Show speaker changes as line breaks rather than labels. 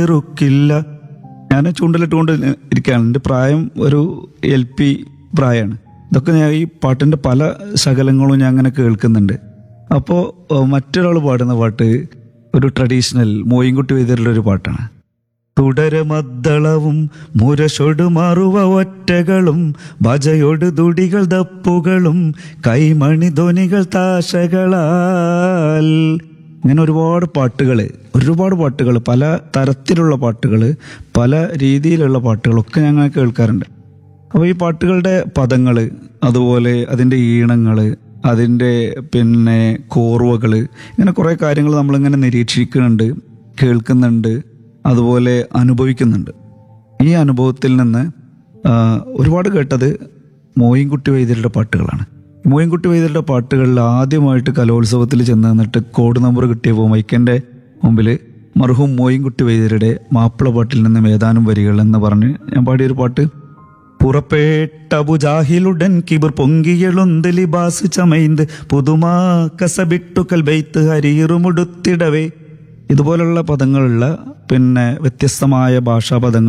റുക്കില്ല ഞാൻ ചൂണ്ടലിട്ടുകൊണ്ട് ഇരിക്കുകയാണ് എൻ്റെ പ്രായം ഒരു എൽ പി പ്രായമാണ് ഇതൊക്കെ ഞാൻ ഈ പാട്ടിൻ്റെ പല ശകലങ്ങളും ഞാൻ അങ്ങനെ കേൾക്കുന്നുണ്ട് അപ്പോൾ മറ്റൊരാൾ പാടുന്ന പാട്ട് ഒരു ട്രഡീഷണൽ മോയിൻകുട്ടി വൈദ്യരുടെ ഒരു പാട്ടാണ് തുടരമദ്ദളവും മുരശൊടു മറുവ ഒറ്റകളും ഭജയൊട് തുടികൾ ദപ്പുകളും കൈമണി ധ്വനികൾ താശകളാൽ ഇങ്ങനെ ഒരുപാട് പാട്ടുകൾ ഒരുപാട് പാട്ടുകൾ പല തരത്തിലുള്ള പാട്ടുകൾ പല രീതിയിലുള്ള പാട്ടുകളൊക്കെ ഞങ്ങൾ കേൾക്കാറുണ്ട് അപ്പോൾ ഈ പാട്ടുകളുടെ പദങ്ങൾ അതുപോലെ അതിൻ്റെ ഈണങ്ങൾ അതിൻ്റെ പിന്നെ കോർവകൾ ഇങ്ങനെ കുറേ കാര്യങ്ങൾ നമ്മളിങ്ങനെ നിരീക്ഷിക്കുന്നുണ്ട് കേൾക്കുന്നുണ്ട് അതുപോലെ അനുഭവിക്കുന്നുണ്ട് ഈ അനുഭവത്തിൽ നിന്ന് ആ, ഒരുപാട് കേട്ടത് മോയിൻകുട്ടി വൈദ്യരുടെ പാട്ടുകളാണ് മോയിൻകുട്ടി വൈദ്യരുടെ പാട്ടുകളിൽ ആദ്യമായിട്ട് കലോത്സവത്തിൽ ചെന്ന് നിന്നിട്ട് കോഡ് നമ്പർ കിട്ടിയപ്പോൾ മൈക്കൻ്റെ മുമ്പിൽ മർഹൂം മോയിൻകുട്ടി വൈദ്യരുടെ മാപ്പിള പാട്ടിൽ നിന്നും ഏതാനും വരികൾ എന്ന് പറഞ്ഞ് ഞാൻ പാടിയൊരു പാട്ട് പുറപ്പെട്ട ബുജാഹിലുടൻ കിബിർ പൊങ്കിയെളുന്ത് ലിബാസ് ചമൈന്ത് പുതുമാ കസബിട്ടുക്കൽ ബെയ്ത്ത് ഹരീറുമുടുത്തിടവേ ഇതുപോലുള്ള പദങ്ങളുള്ള പിന്നെ വ്യത്യസ്തമായ ഭാഷാ പദങ്ങൾ